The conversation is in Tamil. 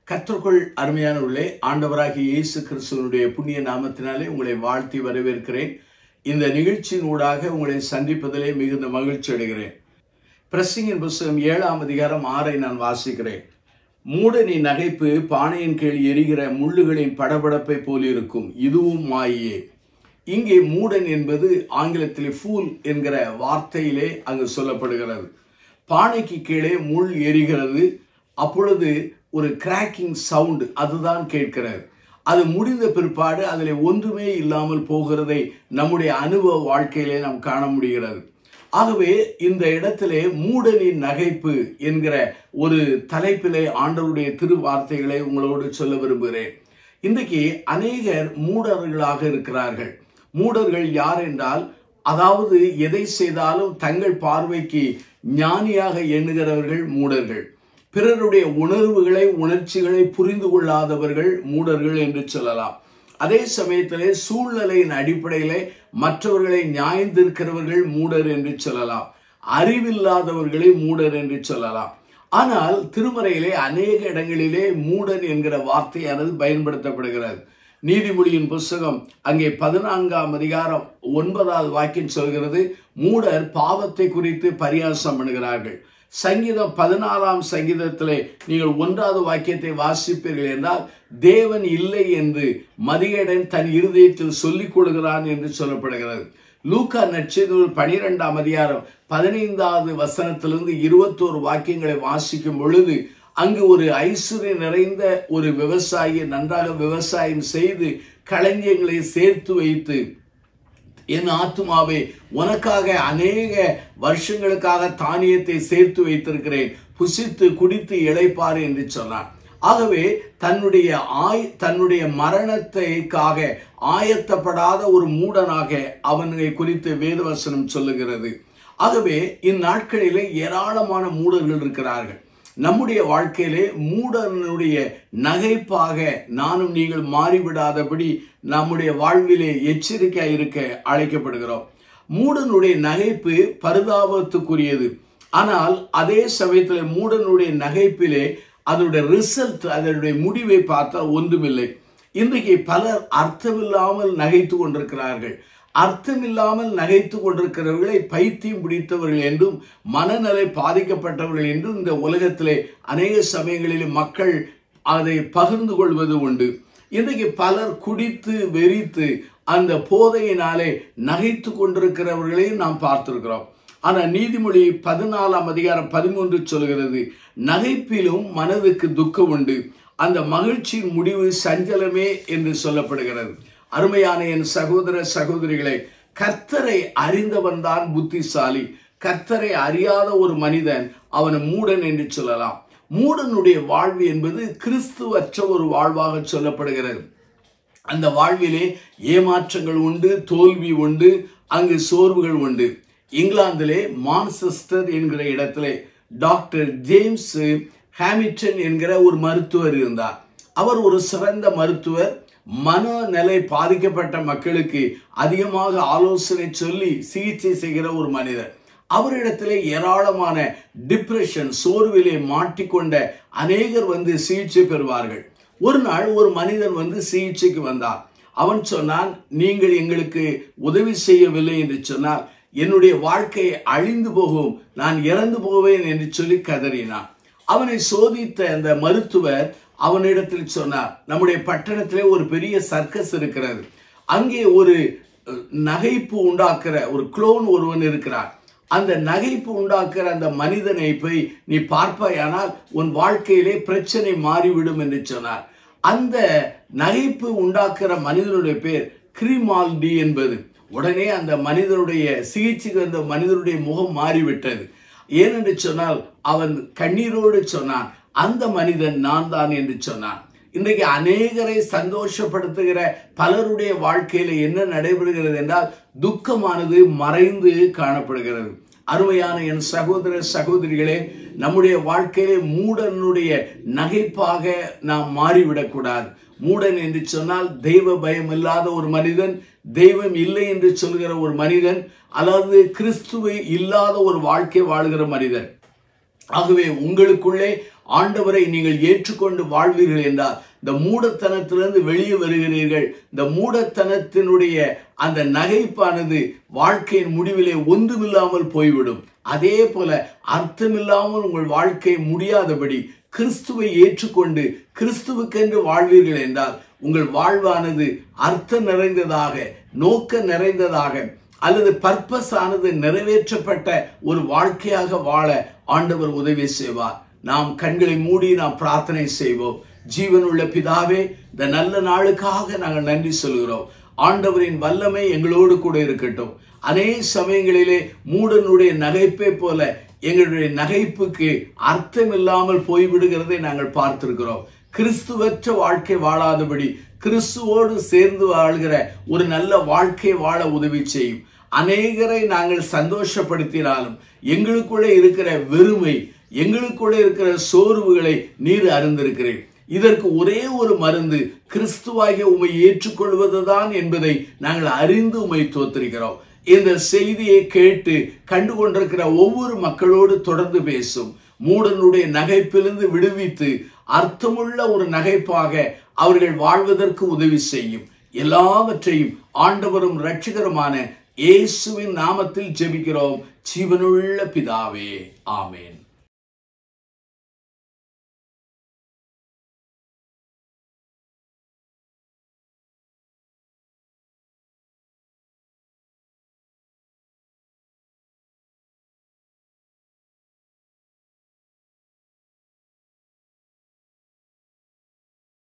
கற்றுக்கொள் அருமையானவர்களே ஆண்டவராகிய இயேசு கிறிஸ்துவனுடைய புண்ணிய நாமத்தினாலே உங்களை வாழ்த்தி வரவேற்கிறேன் இந்த நிகழ்ச்சியின் ஊடாக உங்களை சந்திப்பதிலே மிகுந்த மகிழ்ச்சி அடைகிறேன் பிரசிங்கின் புஸ்தகம் ஏழாம் அதிகாரம் ஆறை நான் வாசிக்கிறேன் மூடனின் நகைப்பு பானையின் கீழ் எரிகிற முள்ளுகளின் படபடப்பை போலிருக்கும் இதுவும் மாயே இங்கே மூடன் என்பது ஆங்கிலத்தில் ஃபூல் என்கிற வார்த்தையிலே அங்கு சொல்லப்படுகிறது பானைக்கு கீழே முள் எரிகிறது அப்பொழுது ஒரு கிராக்கிங் சவுண்டு அதுதான் கேட்கிறது அது முடிந்த பிற்பாடு அதில் ஒன்றுமே இல்லாமல் போகிறதை நம்முடைய அனுபவ வாழ்க்கையிலே நாம் காண முடிகிறது ஆகவே இந்த இடத்திலே மூடனின் நகைப்பு என்கிற ஒரு தலைப்பிலே ஆண்டவருடைய திருவார்த்தைகளை உங்களோடு சொல்ல விரும்புகிறேன் இன்றைக்கு அநேகர் மூடர்களாக இருக்கிறார்கள் மூடர்கள் யார் என்றால் அதாவது எதை செய்தாலும் தங்கள் பார்வைக்கு ஞானியாக எண்ணுகிறவர்கள் மூடர்கள் பிறருடைய உணர்வுகளை உணர்ச்சிகளை புரிந்து கொள்ளாதவர்கள் மூடர்கள் என்று சொல்லலாம் அதே சமயத்திலே சூழ்நிலையின் அடிப்படையிலே மற்றவர்களை நியாயந்திருக்கிறவர்கள் மூடர் என்று சொல்லலாம் அறிவில்லாதவர்களை மூடர் என்று சொல்லலாம் ஆனால் திருமறையிலே அநேக இடங்களிலே மூடன் என்கிற வார்த்தையானது பயன்படுத்தப்படுகிறது நீதிமொழியின் புஸ்தகம் அங்கே பதினான்காம் அதிகாரம் ஒன்பதாவது வாக்கியம் சொல்கிறது மூடர் பாவத்தை குறித்து பரியாசம் பண்ணுகிறார்கள் சங்கீதம் பதினாறாம் சங்கீதத்திலே நீங்கள் ஒன்றாவது வாக்கியத்தை வாசிப்பீர்கள் என்றால் தேவன் இல்லை என்று மதியடன் தன் இருதயத்தில் சொல்லிக் கொள்கிறான் என்று சொல்லப்படுகிறது லூக்கா நட்சத்திர பனிரெண்டாம் அதிகாரம் பதினைந்தாவது வசனத்திலிருந்து இருபத்தோரு வாக்கியங்களை வாசிக்கும் பொழுது அங்கு ஒரு ஐஸ்வர்யம் நிறைந்த ஒரு விவசாயி நன்றாக விவசாயம் செய்து களஞ்சியங்களை சேர்த்து வைத்து என் ஆத்துமாவே உனக்காக அநேக வருஷங்களுக்காக தானியத்தை சேர்த்து வைத்திருக்கிறேன் புசித்து குடித்து இழைப்பார் என்று சொன்னார் ஆகவே தன்னுடைய ஆய் தன்னுடைய மரணத்தைக்காக ஆயத்தப்படாத ஒரு மூடனாக அவனை குறித்து வேதவசனம் சொல்லுகிறது ஆகவே இந்நாட்களிலே ஏராளமான மூடர்கள் இருக்கிறார்கள் நம்முடைய வாழ்க்கையிலே மூடனுடைய நகைப்பாக நானும் நீங்கள் மாறிவிடாதபடி நம்முடைய வாழ்விலே எச்சரிக்கையாக இருக்க அழைக்கப்படுகிறோம் மூடனுடைய நகைப்பு பரிதாபத்துக்குரியது ஆனால் அதே சமயத்தில் மூடனுடைய நகைப்பிலே அதனுடைய ரிசல்ட் அதனுடைய முடிவை பார்த்தால் ஒன்றுமில்லை இன்றைக்கு பலர் அர்த்தமில்லாமல் நகைத்து கொண்டிருக்கிறார்கள் அர்த்தமில்லாமல் நகைத்து கொண்டிருக்கிறவர்களை பைத்தியம் பிடித்தவர்கள் என்றும் மனநலை பாதிக்கப்பட்டவர்கள் என்றும் இந்த உலகத்திலே அநேக சமயங்களில் மக்கள் அதை பகிர்ந்து கொள்வது உண்டு இன்றைக்கு பலர் குடித்து வெறித்து அந்த போதையினாலே நகைத்து கொண்டிருக்கிறவர்களையும் நாம் பார்த்திருக்கிறோம் ஆனால் நீதிமொழி பதினாலாம் அதிகாரம் பதிமூன்று சொல்கிறது நகைப்பிலும் மனதுக்கு துக்கம் உண்டு அந்த மகிழ்ச்சியின் முடிவு சஞ்சலமே என்று சொல்லப்படுகிறது அருமையான என் சகோதர சகோதரிகளை கர்த்தரை அறிந்தவன் தான் புத்திசாலி கர்த்தரை அறியாத ஒரு மனிதன் அவன் மூடன் என்று சொல்லலாம் மூடனுடைய வாழ்வு என்பது கிறிஸ்துவற்ற ஒரு வாழ்வாக சொல்லப்படுகிறது அந்த வாழ்விலே ஏமாற்றங்கள் உண்டு தோல்வி உண்டு அங்கு சோர்வுகள் உண்டு இங்கிலாந்திலே மான்செஸ்டர் என்கிற இடத்திலே டாக்டர் ஜேம்ஸ் ஹாமில்டன் என்கிற ஒரு மருத்துவர் இருந்தார் அவர் ஒரு சிறந்த மருத்துவர் மனநிலை பாதிக்கப்பட்ட மக்களுக்கு அதிகமாக ஆலோசனை சொல்லி சிகிச்சை செய்கிற ஒரு மனிதர் அவரிடத்திலே ஏராளமான டிப்ரெஷன் சோர்விலே மாட்டிக்கொண்ட அநேகர் வந்து சிகிச்சை பெறுவார்கள் ஒரு நாள் ஒரு மனிதன் வந்து சிகிச்சைக்கு வந்தார் அவன் சொன்னான் நீங்கள் எங்களுக்கு உதவி செய்யவில்லை என்று சொன்னால் என்னுடைய வாழ்க்கை அழிந்து போகும் நான் இறந்து போவேன் என்று சொல்லி கதறினான் அவனை சோதித்த அந்த மருத்துவர் அவனிடத்தில் சொன்னார் நம்முடைய பட்டணத்திலே ஒரு பெரிய சர்க்கஸ் இருக்கிறது அங்கே ஒரு நகைப்பு உண்டாக்குற ஒரு குளோன் ஒருவன் இருக்கிறார் அந்த நகைப்பு உண்டாக்குற அந்த மனிதனை போய் நீ பார்ப்பாயானால் உன் வாழ்க்கையிலே பிரச்சனை மாறிவிடும் என்று சொன்னார் அந்த நகைப்பு உண்டாக்குற மனிதனுடைய பேர் கிரிமால்டி என்பது உடனே அந்த மனிதனுடைய சிகிச்சைக்கு அந்த மனிதனுடைய முகம் மாறிவிட்டது ஏனென்று சொன்னால் அவன் கண்ணீரோடு சொன்னான் அந்த மனிதன் நான் தான் என்று சொன்னான் இன்றைக்கு அநேகரை சந்தோஷப்படுத்துகிற பலருடைய வாழ்க்கையில என்ன நடைபெறுகிறது என்றால் துக்கமானது மறைந்து காணப்படுகிறது அருமையான என் சகோதர சகோதரிகளே நம்முடைய வாழ்க்கையிலே மூடனுடைய நகைப்பாக நாம் மாறிவிடக்கூடாது மூடன் என்று சொன்னால் தெய்வ பயம் இல்லாத ஒரு மனிதன் தெய்வம் இல்லை என்று சொல்கிற ஒரு மனிதன் அதாவது கிறிஸ்துவை இல்லாத ஒரு வாழ்க்கை வாழ்கிற மனிதன் ஆகவே உங்களுக்குள்ளே ஆண்டவரை நீங்கள் ஏற்றுக்கொண்டு வாழ்வீர்கள் என்றால் இந்த மூடத்தனத்திலிருந்து வெளியே வருகிறீர்கள் இந்த மூடத்தனத்தினுடைய அந்த நகைப்பானது வாழ்க்கையின் முடிவிலே ஒன்றுமில்லாமல் போய்விடும் அதே போல அர்த்தமில்லாமல் உங்கள் வாழ்க்கை முடியாதபடி கிறிஸ்துவை ஏற்றுக்கொண்டு கிறிஸ்துவுக்கென்று வாழ்வீர்கள் என்றால் உங்கள் வாழ்வானது அர்த்தம் நிறைந்ததாக நோக்க நிறைந்ததாக அல்லது பர்பஸ் ஆனது நிறைவேற்றப்பட்ட ஒரு வாழ்க்கையாக வாழ ஆண்டவர் உதவி செய்வார் நாம் கண்களை மூடி நாம் பிரார்த்தனை செய்வோம் ஜீவனுள்ள பிதாவே இந்த நல்ல நாளுக்காக நாங்கள் நன்றி சொல்கிறோம் ஆண்டவரின் வல்லமை எங்களோடு கூட இருக்கட்டும் அநேக சமயங்களிலே மூடனுடைய நகைப்பை போல எங்களுடைய நகைப்புக்கு அர்த்தம் இல்லாமல் போய்விடுகிறதை நாங்கள் பார்த்திருக்கிறோம் கிறிஸ்துவற்ற வாழ்க்கை வாழாதபடி கிறிஸ்துவோடு சேர்ந்து வாழ்கிற ஒரு நல்ல வாழ்க்கை வாழ உதவி செய்யும் அநேகரை நாங்கள் சந்தோஷப்படுத்தினாலும் எங்களுக்குள்ளே இருக்கிற வெறுமை எங்களுக்குள்ளே இருக்கிற சோர்வுகளை நீர் அறிந்திருக்கிறேன் இதற்கு ஒரே ஒரு மருந்து கிறிஸ்துவாகிய உமை ஏற்றுக்கொள்வதுதான் என்பதை நாங்கள் அறிந்து உமை தோத்திருக்கிறோம் இந்த செய்தியை கேட்டு கண்டு கொண்டிருக்கிற ஒவ்வொரு மக்களோடு தொடர்ந்து பேசும் மூடனுடைய நகைப்பிலிருந்து விடுவித்து அர்த்தமுள்ள ஒரு நகைப்பாக அவர்கள் வாழ்வதற்கு உதவி செய்யும் எல்லாவற்றையும் ஆண்டவரும் இரட்சகருமான இயேசுவின் நாமத்தில் ஜெபிக்கிறோம் ஜீவனுள்ள பிதாவே ஆமேன்